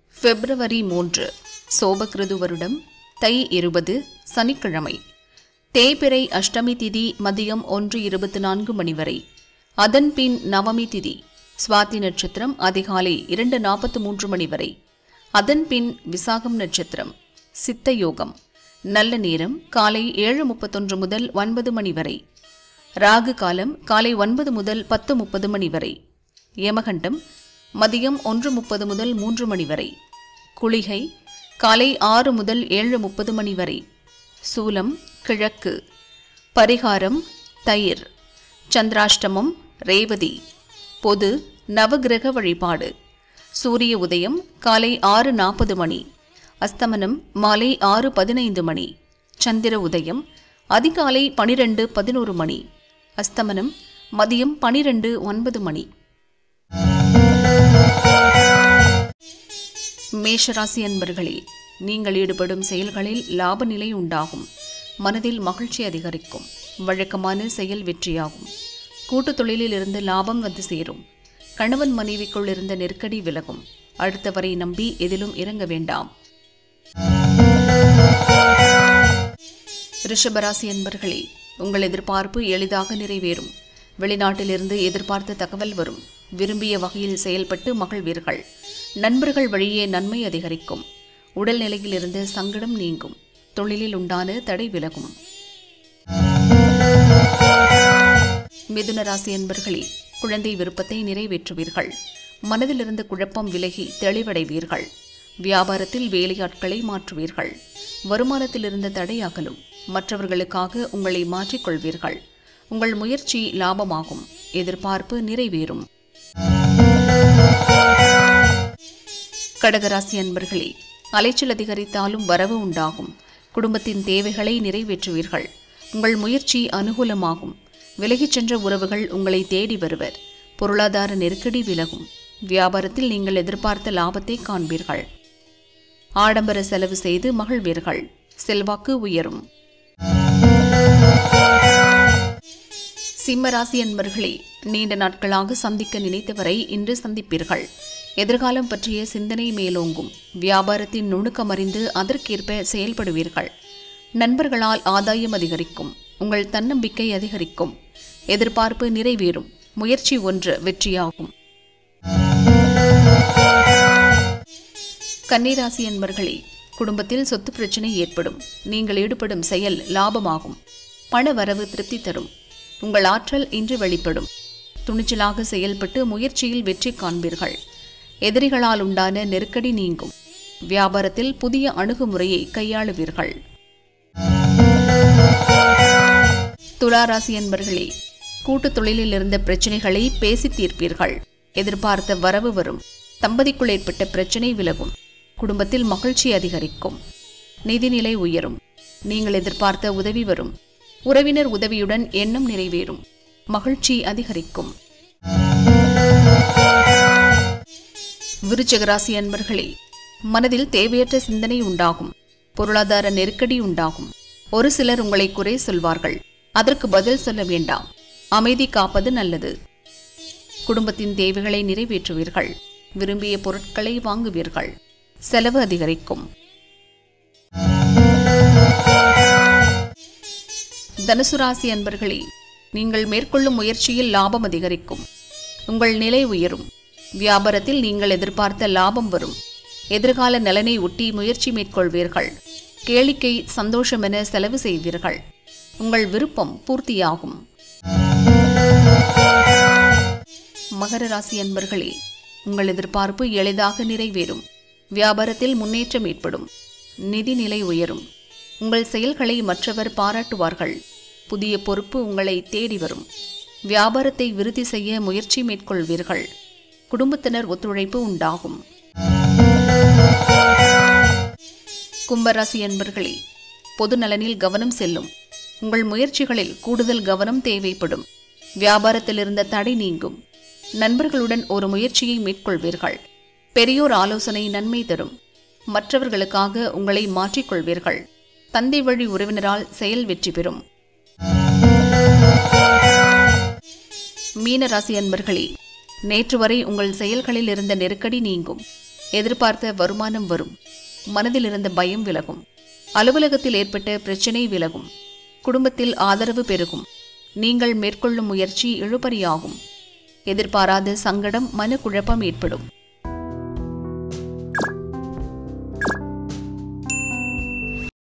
பிப்ரவரி மூன்று சோபகிருது வருடம் தை இருபது சனிக்கிழமை தேய்பிறை அஷ்டமி திதி மதியம் ஒன்று இருபத்தி நான்கு மணி வரை அதன் பின் நவமி திதி சுவாதி நட்சத்திரம் அதிகாலை இரண்டு நாற்பத்தி மூன்று மணி வரை அதன் பின் விசாகம் நட்சத்திரம் சித்த யோகம் நல்ல நேரம் காலை ஏழு முப்பத்தொன்று முதல் ஒன்பது மணி வரை ராகு காலம் காலை ஒன்பது முதல் பத்து முப்பது மணி வரை யமகண்டம் மதியம் ஒன்று முப்பது முதல் மூன்று மணி வரை குளிகை காலை ஆறு முதல் ஏழு முப்பது மணி வரை சூலம் கிழக்கு பரிகாரம் தயிர் சந்திராஷ்டமம் ரேவதி பொது நவகிரக வழிபாடு சூரிய உதயம் காலை ஆறு நாற்பது மணி அஸ்தமனம் மாலை ஆறு பதினைந்து மணி சந்திர உதயம் அதிகாலை பனிரெண்டு பதினோரு மணி அஸ்தமனம் மதியம் பனிரெண்டு ஒன்பது மணி மேஷராசி அன்பர்களே நீங்கள் ஈடுபடும் செயல்களில் லாப நிலை உண்டாகும் மனதில் மகிழ்ச்சி அதிகரிக்கும் வழக்கமான செயல் வெற்றியாகும் கூட்டுத் தொழிலில் இருந்து லாபம் வந்து சேரும் கணவன் மனைவிக்குள் இருந்த நெருக்கடி விலகும் அடுத்தவரை நம்பி எதிலும் இறங்க வேண்டாம் ரிஷபராசி அன்பர்களே உங்கள் எதிர்பார்ப்பு எளிதாக நிறைவேறும் வெளிநாட்டிலிருந்து எதிர்பார்த்த தகவல் வரும் விரும்பிய வகையில் செயல்பட்டு மகிழ்வீர்கள் நண்பர்கள் வழியே நன்மை அதிகரிக்கும் உடல்நிலையில் இருந்து சங்கடம் நீங்கும் தொழிலில் உண்டான தடை விலகும் மிதுன ராசி அன்பர்களே குழந்தை விருப்பத்தை நிறைவேற்றுவீர்கள் மனதிலிருந்து குழப்பம் விலகி தெளிவடைவீர்கள் வியாபாரத்தில் வேலையாட்களை மாற்றுவீர்கள் வருமானத்தில் இருந்த தடை அகலும் மற்றவர்களுக்காக உங்களை மாற்றிக்கொள்வீர்கள் உங்கள் முயற்சி லாபமாகும் எதிர்பார்ப்பு நிறைவேறும் கடகராசி அன்பர்களே அலைச்சல் அதிகரித்தாலும் வரவு உண்டாகும் குடும்பத்தின் தேவைகளை நிறைவேற்றுவீர்கள் உங்கள் முயற்சி அனுகூலமாகும் விலகிச் சென்ற உறவுகள் உங்களை தேடி வருவர் பொருளாதார நெருக்கடி விலகும் வியாபாரத்தில் நீங்கள் எதிர்பார்த்த லாபத்தை காண்பீர்கள் ஆடம்பர செலவு செய்து மகிழ்வீர்கள் செல்வாக்கு உயரும் சிம்மராசி அன்பர்களே நீண்ட நாட்களாக சந்திக்க நினைத்தவரை இன்று சந்திப்பீர்கள் எதிர்காலம் பற்றிய சிந்தனை மேலோங்கும் வியாபாரத்தின் நுணுக்கம் அறிந்து அதற்கேற்ப செயல்படுவீர்கள் நண்பர்களால் ஆதாயம் அதிகரிக்கும் உங்கள் தன்னம்பிக்கை அதிகரிக்கும் எதிர்பார்ப்பு நிறைவேறும் முயற்சி ஒன்று வெற்றியாகும் கன்னிராசி என்பர்களே குடும்பத்தில் சொத்து பிரச்சனை ஏற்படும் நீங்கள் ஈடுபடும் செயல் லாபமாகும் பண வரவு திருப்தி தரும் உங்கள் ஆற்றல் இன்று வெளிப்படும் துணிச்சலாக செயல்பட்டு முயற்சியில் வெற்றி காண்பீர்கள் எதிரிகளால் உண்டான நெருக்கடி நீங்கும் வியாபாரத்தில் புதிய அணுகுமுறையை கையாளுவீர்கள் துளாராசி என்பர்களே கூட்டுத் தொழிலில் இருந்த பிரச்சனைகளை பேசி தீர்ப்பீர்கள் எதிர்பார்த்த வரவு வரும் தம்பதிக்குள் ஏற்பட்ட பிரச்சனை விலகும் குடும்பத்தில் மகிழ்ச்சி அதிகரிக்கும் நிதிநிலை உயரும் நீங்கள் எதிர்பார்த்த உதவி வரும் உறவினர் உதவியுடன் எண்ணம் நிறைவேறும் மகிழ்ச்சி அதிகரிக்கும் விருச்சகராசி அன்பர்களே மனதில் தேவையற்ற சிந்தனை உண்டாகும் பொருளாதார நெருக்கடி உண்டாகும் ஒரு சிலர் உங்களை குறை சொல்வார்கள் அதற்கு பதில் சொல்ல வேண்டாம் அமைதி காப்பது நல்லது குடும்பத்தின் தேவைகளை நிறைவேற்றுவீர்கள் விரும்பிய பொருட்களை வாங்குவீர்கள் செலவு அதிகரிக்கும் தனுசு ராசி அன்பர்களே நீங்கள் மேற்கொள்ளும் முயற்சியில் லாபம் அதிகரிக்கும் உங்கள் நிலை உயரும் வியாபாரத்தில் நீங்கள் எதிர்பார்த்த லாபம் வரும் எதிர்கால நலனை ஒட்டி முயற்சி மேற்கொள்வீர்கள் கேளிக்கை சந்தோஷம் என செலவு செய்வீர்கள் உங்கள் விருப்பம் பூர்த்தியாகும் மகர ராசி அன்பர்களே உங்கள் எதிர்பார்ப்பு எளிதாக நிறைவேறும் வியாபாரத்தில் முன்னேற்றம் ஏற்படும் நிதி நிலை உயரும் உங்கள் செயல்களை மற்றவர் பாராட்டுவார்கள் புதிய பொறுப்பு உங்களை தேடி வரும் வியாபாரத்தை விருத்தி செய்ய முயற்சி மேற்கொள்வீர்கள் குடும்பத்தினர் ஒத்துழைப்பு உண்டாகும் கும்பராசி அன்பர்களே பொது நலனில் கவனம் செல்லும் உங்கள் முயற்சிகளில் கூடுதல் கவனம் தேவைப்படும் வியாபாரத்தில் இருந்த தடை நீங்கும் நண்பர்களுடன் ஒரு முயற்சியை மேற்கொள்வீர்கள் பெரியோர் ஆலோசனை நன்மை தரும் மற்றவர்களுக்காக உங்களை மாற்றிக்கொள்வீர்கள் தந்தை வழி உறவினரால் செயல் வெற்றி பெறும் மீன ராசி அன்பர்களே நேற்று வரை உங்கள் செயல்களில் இருந்த நெருக்கடி நீங்கும் எதிர்பார்த்த வருமானம் வரும் மனதில் இருந்த பயம் விலகும் அலுவலகத்தில் ஏற்பட்ட பிரச்சினை விலகும் குடும்பத்தில் ஆதரவு பெருகும் நீங்கள் மேற்கொள்ளும் முயற்சி இழுபறியாகும் எதிர்பாராத சங்கடம் மனக்குழப்பம் ஏற்படும்